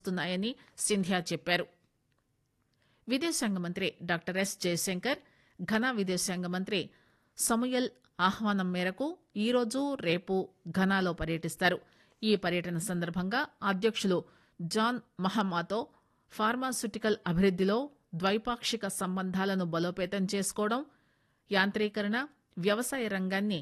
వస్తున్నాయని సింధియా చెప్పారు విదేశాంగ మంత్రి డాక్టర్ ఎస్ జయశంకర్ ఘనా విదేశాంగ మంత్రి సమయల్ ఆహ్వానం మేరకు ఈరోజు రేపు ఘనాలో పర్యటిస్తారు ఈ పర్యటన సందర్భంగా అధ్యక్షులు జాన్ మహమాతో ఫార్మాస్యూటికల్ అభివృద్దిలో ద్వైపాక్షిక సంబంధాలను బలోపేతం చేసుకోవడం యాంత్రీకరణ వ్యవసాయ రంగాన్ని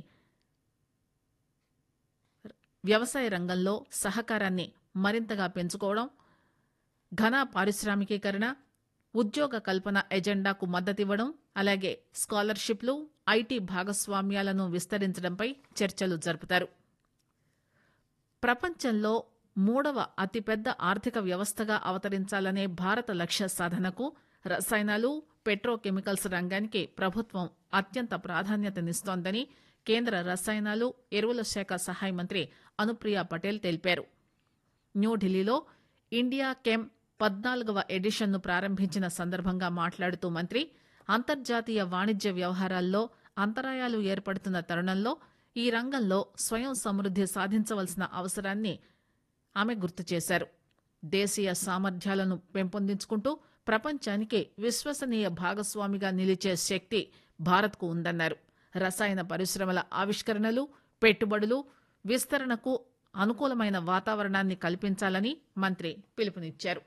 వ్యవసాయ రంగంలో సహకారాన్ని మరింతగా పెంచుకోవడం ఘన పారిశ్రామికీకరణ ఉద్యోగ కల్పన ఎజెండాకు మద్దతివ్వడం అలాగే స్కాలర్షిప్లు ఐటీ భాగస్వామ్యాలను విస్తరించడంపై చర్చలు జరుపుతారు ప్రపంచంలో మూడవ అతిపెద్ద ఆర్థిక వ్యవస్థగా అవతరించాలనే భారత లక్ష్య సాధనకు రసాయనాలు పెట్రోకెమికల్స్ రంగానికి ప్రభుత్వం అత్యంత ప్రాధాన్యతనిస్తోందని కేంద్ర రసాయనాలు ఎరువుల శాఖ సహాయ మంత్రి అనుప్రియ పటేల్ తెలిపారు న్యూఢిల్లీలో ఇండియా కెమ్ పద్నాలుగవ ఎడిషన్ను ప్రారంభించిన సందర్భంగా మాట్లాడుతూ మంత్రి అంతర్జాతీయ వాణిజ్య వ్యవహారాల్లో అంతరాయాలు ఏర్పడుతున్న తరుణంలో ఈ రంగంలో స్వయం సమృద్ది సాధించవలసిన అవసరాన్ని ఆమె గుర్తు చేశారు దేశీయ సామర్థ్యాలను పెంపొందించుకుంటూ ప్రపంచానికి విశ్వసనీయ భాగస్వామిగా నిలిచే శక్తి భారత్కు ఉందన్నారు రసాయన పరిశ్రమల ఆవిష్కరణలు పెట్టుబడులు విస్తరణకు అనుకూలమైన వాతావరణాన్ని కల్పించాలని మంత్రి పిలుపునిచ్చారు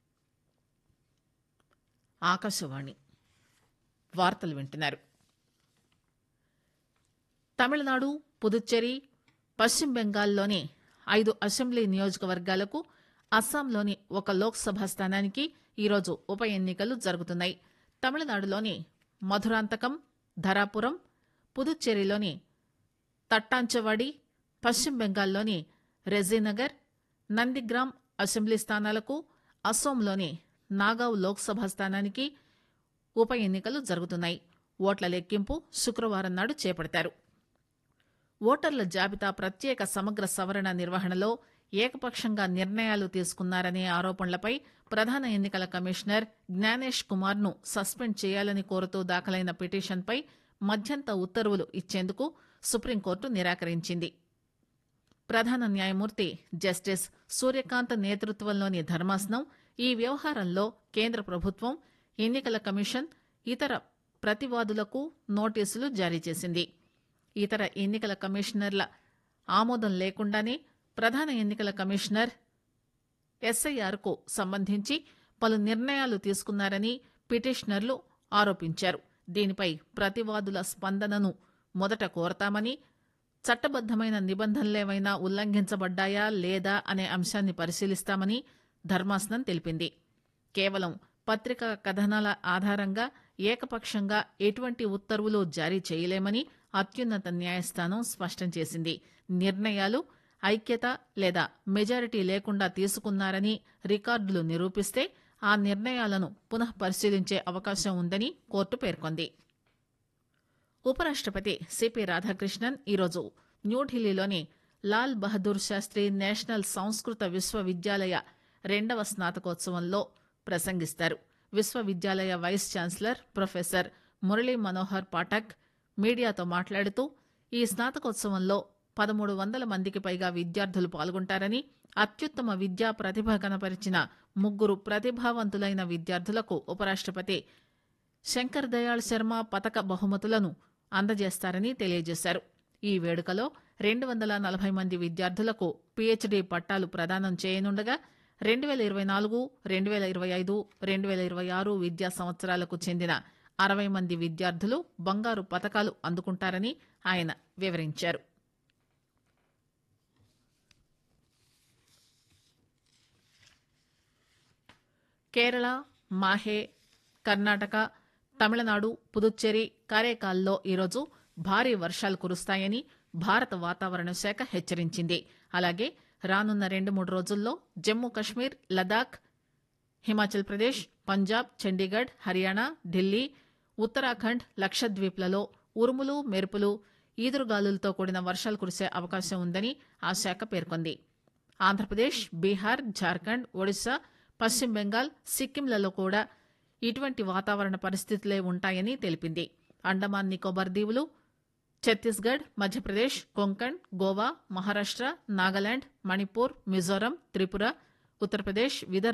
ఆకాశవాణి వార్తలు వింటున్నారు తమిళనాడు పుదుచ్చేరి పశ్చిమ బెంగాల్లోని ఐదు అసెంబ్లీ నియోజకవర్గాలకు అస్సాంలోని ఒక లోక్సభ స్థానానికి ఈరోజు ఉప ఎన్నికలు జరుగుతున్నాయి తమిళనాడులోని మధురాంతకం ధరాపురం పుదుచ్చేరిలోని తట్టాంచవాడి పశ్చిమ బెంగాల్లోని రెజీనగర్ నందిగ్రామ్ అసెంబ్లీ స్థానాలకు అస్సోంలోని నాగావ్ లోక్సభ స్థానానికి ఉప ఎన్నికలు జరుగుతున్నాయి ఓట్ల లెక్కింపు శుక్రవారం నాడు చేపడతారు ఓటర్ల జాబితా ప్రత్యేక సమగ్ర సవరణ నిర్వహణలో ఏకపక్షంగా నిర్ణయాలు తీసుకున్నారనే ఆరోపణలపై ప్రధాన ఎన్నికల కమిషనర్ జ్ఞానేష్ కుమార్ ను సస్పెండ్ చేయాలని కోరుతూ దాఖలైన పిటిషన్పై మధ్యంత ఉత్తర్వులు ఇచ్చేందుకు సుప్రీంకోర్టు నిరాకరించింది ప్రధాన న్యాయమూర్తి జస్టిస్ సూర్యకాంత్ నేతృత్వంలోని ధర్మాసనం ఈ వ్యవహారంలో కేంద్ర ప్రభుత్వం ఎన్నికల కమిషన్ ఇతర ప్రతివాదులకు నోటీసులు జారీ చేసింది ఇతర ఎన్నికల కమిషనర్ల ఆమోదం లేకుండానే ప్రధాన ఎన్నికల కమిషనర్ ఎస్ఐఆర్కు సంబంధించి పలు నిర్ణయాలు తీసుకున్నారని పిటిషనర్లు ఆరోపించారు దీనిపై ప్రతివాదుల స్పందనను మొదట కోరతామని చట్టబద్దమైన నిబంధనలేవైనా ఉల్లంఘించబడ్డాయా లేదా అనే అంశాన్ని పరిశీలిస్తామని ధర్మాసనం తెలిపింది కేవలం పత్రికా కథనాల ఆధారంగా ఏకపక్షంగా ఎటువంటి ఉత్తర్వులు జారీ చేయలేమని అత్యున్నత న్యాయస్థానం స్పష్టం చేసింది నిర్ణయాలు ఐక్యత లేదా మెజారిటీ లేకుండా తీసుకున్నారని రికార్డులు నిరూపిస్తే ఆ నిర్ణయాలను పునః పరిశీలించే అవకాశం ఉందని కోర్టు పేర్కొంది ఉపరాష్టపతి సిపి రాధాకృష్ణన్ ఈరోజు న్యూఢిల్లీలోని లాల్ బహదూర్ శాస్త్రి నేషనల్ సంస్కృత విశ్వవిద్యాలయ రెండవ స్నాతకోత్సవంలో ప్రసంగిస్తారు విశ్వవిద్యాలయ vice chancellor professor Murali Manohar Pathak మీడియాతో మాట్లాడుతూ ఈ స్నాతకోత్సవంలో పదమూడు వందల మందికి పైగా విద్యార్థులు పాల్గొంటారని అత్యుత్తమ విద్యా ప్రతిభ కనపరిచిన ముగ్గురు ప్రతిభావంతులైన విద్యార్థులకు ఉపరాష్టపతి శంకర్ దయాళ్ శర్మ పతక బహుమతులను అందజేస్తారని తెలియజేశారు ఈ వేడుకలో రెండు వందల నలభై మంది విద్యార్థులకు పీహెచ్డీ పట్టాలు ప్రదానం చేయనుండగా రెండు వేల ఇరవై నాలుగు రెండు వేల ఇరవై ఐదు రెండు వేల ఇరవై ఆరు విద్యా సంవత్సరాలకు చెందిన అరవై మంది విద్యార్థులు బంగారు పతకాలు అందుకుంటారని ఆయన వివరించారు కేరళ మాహే కర్ణాటక తమిళనాడు పుదుచ్చేరి కారేకాల్లో ఈరోజు భారీ వర్షాలు కురుస్తాయని భారత వాతావరణ శాఖ హెచ్చరించింది అలాగే రానున్న రెండు మూడు రోజుల్లో జమ్మూ కశ్మీర్ లదాఖ్ హిమాచల్ ప్రదేశ్ పంజాబ్ చండీగఢ్ హర్యానా ఢిల్లీ ఉత్తరాఖండ్ లక్షద్వీప్లలో ఉరుములు మెరుపులు ఈదురుగాలులతో కూడిన వర్షాలు కురిసే అవకాశం ఉందని ఆ శాఖ పేర్కొంది ఆంధ్రప్రదేశ్ బీహార్ జార్ఖండ్ ఒడిశా పశ్చిమ బెంగాల్ సిక్కింలలో కూడా ఇటువంటి వాతావరణ పరిస్థితులే ఉంటాయని తెలిపింది అండమాన్ నికోబార్ దీవులు ఛత్తీస్గఢ్ మధ్యప్రదేశ్ కొంకణ్ గోవా మహారాష్ట నాగాలాండ్ మణిపూర్ మిజోరం త్రిపుర ఉత్తరప్రదేశ్ విదర్భ